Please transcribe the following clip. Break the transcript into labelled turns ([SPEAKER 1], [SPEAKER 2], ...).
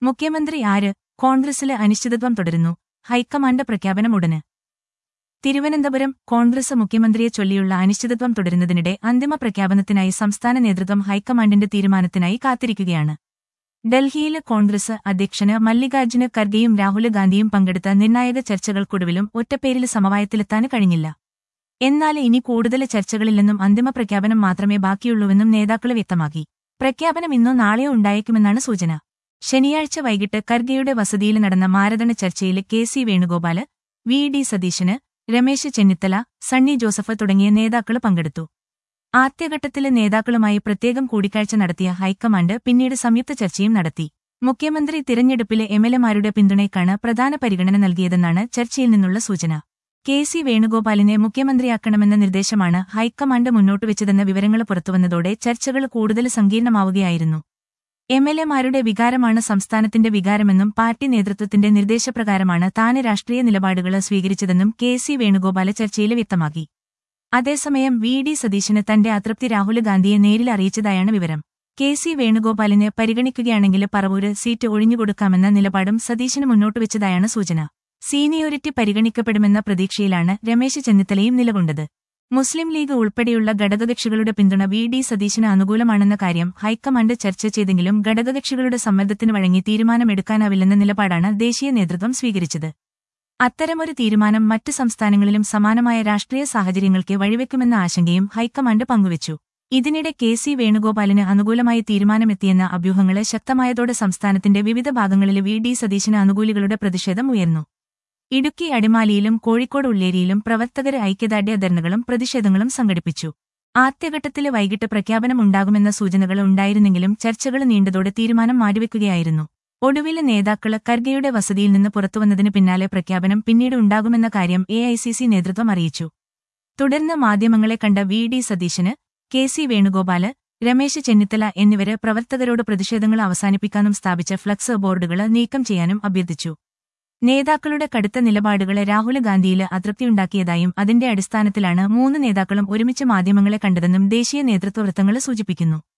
[SPEAKER 1] മുഖ്യമന്ത്രി ആര് കോൺഗ്രസിലെ അനിശ്ചിതത്വം തുടരുന്നു ഹൈക്കമാൻഡ് പ്രഖ്യാപനം ഉടന് തിരുവനന്തപുരം കോൺഗ്രസ് മുഖ്യമന്ത്രിയെ ചൊല്ലിയുള്ള അനിശ്ചിതത്വം തുടരുന്നതിനിടെ അന്തിമ പ്രഖ്യാപനത്തിനായി സംസ്ഥാന നേതൃത്വം ഹൈക്കമാൻഡിന്റെ തീരുമാനത്തിനായി കാത്തിരിക്കുകയാണ് ഡൽഹിയിലെ കോൺഗ്രസ് അധ്യക്ഷന് മല്ലികാർജ്ജുന ഖർഗെയും രാഹുൽ ഗാന്ധിയും പങ്കെടുത്ത നിർണായക ചർച്ചകൾക്കൊടുവിലും ഒറ്റപ്പേരിൽ സമവായത്തിലെത്താൻ കഴിഞ്ഞില്ല എന്നാൽ ഇനി കൂടുതൽ ചർച്ചകളില്ലെന്നും അന്തിമ പ്രഖ്യാപനം മാത്രമേ ബാക്കിയുള്ളൂവെന്നും നേതാക്കൾ വ്യക്തമാക്കി പ്രഖ്യാപനം ഇന്നോ നാളെയോ ഉണ്ടായേക്കുമെന്നാണ് സൂചന ശനിയാഴ്ച വൈകിട്ട് ഖർഗെയുടെ വസതിയിൽ നടന്ന മാരതണ ചർച്ചയിൽ K C Venugopal V D Satheesan Ramesh Chennithala Sunny Joseph തുടങ്ങിയ നേതാക്കൾ പങ്കെടുത്തു ആദ്യഘട്ടത്തിലെ നേതാക്കളുമായി പ്രത്യേകം കൂടിക്കാഴ്ച നടത്തിയ ഹൈക്കമാൻഡ് പിന്നീട് സംയുക്ത ചർച്ചയും നടത്തി മുഖ്യമന്ത്രി തിരഞ്ഞെടുപ്പിലെ എംഎൽഎമാരുടെ പിന്തുണയ്ക്കാണ് പ്രധാന പരിഗണന നൽകിയതെന്നാണ് ചർച്ചയിൽ നിന്നുള്ള സൂചന കെ സി വേണുഗോപാലിനെ മുഖ്യമന്ത്രിയാക്കണമെന്ന നിർദ്ദേശമാണ് ഹൈക്കമാൻഡ് മുന്നോട്ടുവച്ചതെന്ന വിവരങ്ങൾ പുറത്തുവന്നതോടെ ചർച്ചകൾ കൂടുതൽ സങ്കീർണമാവുകയായിരുന്നു എംഎൽഎമാരുടെ വികാരമാണ് സംസ്ഥാനത്തിന്റെ വികാരമെന്നും പാർട്ടി നേതൃത്വത്തിന്റെ നിർദ്ദേശപ്രകാരമാണ് താന് രാഷ്ട്രീയ നിലപാടുകൾ സ്വീകരിച്ചതെന്നും കെ സി വേണുഗോപാല ചർച്ചയിൽ വ്യക്തമാക്കി അതേസമയം വി ഡി സതീശന് തന്റെ അതൃപ്തി രാഹുൽ ഗാന്ധിയെ നേരിൽ അറിയിച്ചതായാണ് വിവരം കെ സി വേണുഗോപാലിനെ പരിഗണിക്കുകയാണെങ്കിൽ പറവൂര് സീറ്റ് ഒഴിഞ്ഞുകൊടുക്കാമെന്ന നിലപാടും സതീശന് മുന്നോട്ടുവച്ചതായാണ് സൂചന സീനിയോറിറ്റി പരിഗണിക്കപ്പെടുമെന്ന പ്രതീക്ഷയിലാണ് രമേശ് ചെന്നിത്തലയും നിലകൊണ്ടത് മുസ്ലിം ലീഗ് ഉൾപ്പെടെയുള്ള ഘടകകക്ഷികളുടെ പിന്തുണ വി ഡി സതീശന് അനുകൂലമാണെന്ന കാര്യം ഹൈക്കമാൻഡ് ചർച്ച ചെയ്തെങ്കിലും ഘടകകക്ഷികളുടെ സമ്മർദ്ദത്തിന് വഴങ്ങി തീരുമാനമെടുക്കാനാവില്ലെന്ന നിലപാടാണ് ദേശീയ നേതൃത്വം സ്വീകരിച്ചത് അത്തരമൊരു തീരുമാനം മറ്റ് സംസ്ഥാനങ്ങളിലും സമാനമായ രാഷ്ട്രീയ സാഹചര്യങ്ങൾക്ക് വഴിവെക്കുമെന്ന ആശങ്കയും ഹൈക്കമാൻഡ് പങ്കുവച്ചു ഇതിനിടെ കെ സി വേണുഗോപാലിന് അനുകൂലമായി തീരുമാനമെത്തിയെന്ന അഭ്യൂഹങ്ങള് ശക്തമായതോടെ സംസ്ഥാനത്തിന്റെ വിവിധ ഭാഗങ്ങളിലെ വി ഡി സതീശന് അനുകൂലികളുടെ പ്രതിഷേധം ഉയർന്നു ഇടുക്കി അടിമാലിയിലും കോഴിക്കോട് ഉള്ളേരിയിലും പ്രവർത്തകര് ഐക്യദാർഢ്യ ധർണകളും പ്രതിഷേധങ്ങളും സംഘടിപ്പിച്ചു ആദ്യഘട്ടത്തില് വൈകിട്ട് പ്രഖ്യാപനം ഉണ്ടാകുമെന്ന സൂചനകൾ ഉണ്ടായിരുന്നെങ്കിലും ചർച്ചകൾ നീണ്ടതോടെ തീരുമാനം മാറ്റിവെക്കുകയായിരുന്നു ഒടുവിലെ നേതാക്കള് ഖർഗെയുടെ വസതിയിൽ നിന്ന് പുറത്തുവന്നതിന് പിന്നാലെ പ്രഖ്യാപനം പിന്നീട് ഉണ്ടാകുമെന്ന കാര്യം എ നേതൃത്വം അറിയിച്ചു തുടർന്ന് മാധ്യമങ്ങളെ കണ്ട V D Satheesan K C Venugopal Ramesh Chennithala എന്നിവര് പ്രവർത്തകരോട് പ്രതിഷേധങ്ങൾ അവസാനിപ്പിക്കാനും സ്ഥാപിച്ച ഫ്ലക്സ് ബോർഡുകൾ നീക്കം ചെയ്യാനും അഭ്യർത്ഥിച്ചു നേതാക്കളുടെ കടുത്ത നിലപാടുകളെ രാഹുൽ ഗാന്ധിയില് അതൃപ്തിയുണ്ടാക്കിയതായും അതിന്റെ അടിസ്ഥാനത്തിലാണ് മൂന്ന് നേതാക്കളും ഒരുമിച്ച് മാധ്യമങ്ങളെ കണ്ടതെന്നും ദേശീയ നേതൃത്വ വൃത്തങ്ങൾ സൂചിപ്പിക്കുന്നു